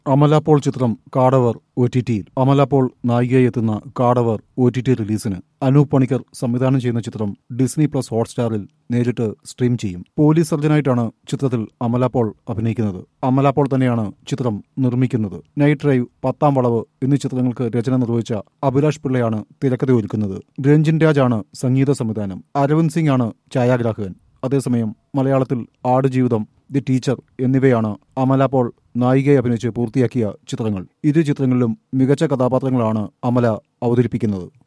Amala Paul ചിത്രം കാടവർ O T ടിയിൽ Amala Paul നായികയായി എത്തുന്ന കാടവർ ഒ ടി ടി റിലീസിന് അനൂപ് പണിക്കർ സംവിധാനം ചെയ്യുന്ന ചിത്രം ഡിസ്നി പ്ലസ് ഹോട്ട്സ്റ്റാറിൽ നേരിട്ട് സ്ട്രീം ചെയ്യും പോലീസ് സർജനായിട്ടാണ് ചിത്രത്തിൽ അമല പോൾ അഭിനയിക്കുന്നത് അമല പോൾ തന്നെയാണ് ചിത്രം നിർമ്മിക്കുന്നത് നൈറ്റ് ഡ്രൈവ് പത്താം വളവ് എന്നീ ചിത്രങ്ങൾക്ക് രചന നിർവഹിച്ച അഭിലാഷ് പിള്ളയാണ് തിരക്കഥ ഒരുക്കുന്നത് രഞ്ജിൻ രാജാണ് സംഗീത സംവിധാനം അരവിന്ദ് സിംഗ് ആണ് ഛായാഗ്രാഹകൻ അതേസമയം മലയാളത്തിൽ ആടുജീവിതം ദി ടീച്ചർ എന്നിവയാണ് അമല പോൾ നായികയെ അഭിനയിച്ച് പൂർത്തിയാക്കിയ ചിത്രങ്ങൾ ഇരു ചിത്രങ്ങളിലും മികച്ച കഥാപാത്രങ്ങളാണ് അമല അവതരിപ്പിക്കുന്നത്